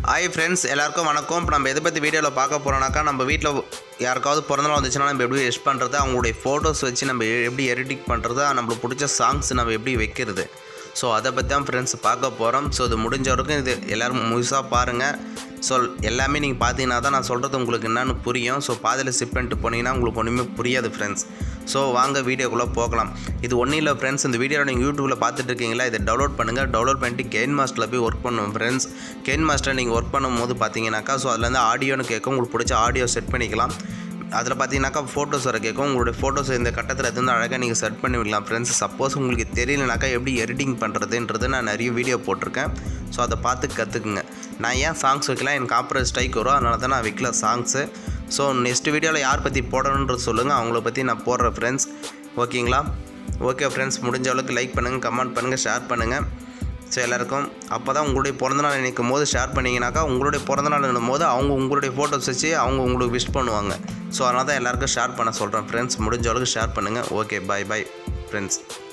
hi friends எல்லாருக்கும் வணக்கம் இப்போ நம்ம எதை பற்றி வீடியோவில் பார்க்க போகிறோம்னாக்கா நம்ம வீட்டில் யாருக்காவது பிறந்தநாள் வந்துச்சுன்னா நம்ம எப்படி விஷ் பண்ணுறது அவங்களுடைய ஃபோட்டோஸ் வச்சு நம்ம எப்படி எடிட்டிங் பண்ணுறது நம்மளுக்கு பிடிச்ச சாங்ஸ் நம்ம எப்படி வைக்கிறது ஸோ அதை பற்றி தான் ஃப்ரெண்ட்ஸ் பார்க்க போகிறோம் ஸோ இது முடிஞ்ச வரைக்கும் இது எல்லோரும் முழுசாக பாருங்கள் ஸோ எல்லாமே நீங்கள் பார்த்தீங்கன்னா தான் நான் சொல்கிறது உங்களுக்கு என்னென்னு புரியும் ஸோ பாதியில் சிப் பண்ணிட்டு போனீங்கன்னா உங்களுக்கு ஒன்றுமே புரியாது ஃப்ரெண்ட்ஸ் ஸோ வாங்க வீடியோக்குள்ளே போகலாம் இது ஒன்றும் இல்லை ஃப்ரெண்ட்ஸ் இந்த வீடியோ நீங்கள் யூடியூப்பில் பார்த்துட்டு இருக்கீங்களா இதை டவுன்லோட் பண்ணுங்கள் டவுன்லோட் பண்ணிட்டு கெயின் மாஸ்டரில் போய் ஒர்க் பண்ணுவோம் ஃப்ரெண்ட்ஸ் கெயின் மாஸ்டர் நீங்கள் ஒர்க் பண்ணும்போது பார்த்தீங்கன்னாக்கா ஸோ அதுலேருந்து ஆடியோன்னு கேட்கும் உங்களுக்கு பிடிச்ச ஆடியோ செட் பண்ணிக்கலாம் அதில் பார்த்தீங்கன்னாக்கா ஃபோட்டோஸ் வர கேட்கும் உங்களுடைய ஃபோட்டோஸ் இந்த கட்டத்தில் இருந்து அழகாக நீங்கள் செட் பண்ணி விடலாம் ஃப்ரெண்ட்ஸ் சப்போஸ் உங்களுக்கு தெரியலனாக்கா எப்படி எடிட்டிங் பண்ணுறதுன்றது நான் நிறைய வீடியோ போட்டிருக்கேன் ஸோ அதை பார்த்து கற்றுக்குங்க நான் ஏன் சாங்ஸ் வைக்கலாம் எனக்கு காப்பரேட் ஸ்ட்ரைக் வரும் அதனால தான் நான் வைக்கல சாங்ஸு ஸோ நெக்ஸ்ட் வீடியோவில் யார் பற்றி போடணுன்றது சொல்லுங்கள் அவங்கள பற்றி நான் போடுறேன் ஃப்ரெண்ட்ஸ் ஓகேங்களா ஓகே ஃப்ரெண்ட்ஸ் முடிஞ்ச அளவுக்கு லைக் பண்ணுங்கள் கமெண்ட் பண்ணுங்கள் ஷேர் பண்ணுங்கள் ஸோ எல்லாருக்கும் அப்போ தான் உங்களுடைய பிறந்தநாள் நினைக்கும் போது ஷேர் பண்ணிங்கனாக்கா உங்களுடைய பிறந்தநாள் என்னும் போது அவங்க உங்களுடைய ஃபோட்டோஸ் வச்சு அவங்க உங்களுக்கு விஷ் பண்ணுவாங்க ஸோ அதனால தான் எல்லாருக்கும் ஷேர் பண்ண சொல்கிறேன் ஃப்ரெண்ட்ஸ் முடிஞ்ச அளவுக்கு ஷேர் பண்ணுங்கள் ஓகே பாய் பாய் ஃப்ரெண்ட்ஸ்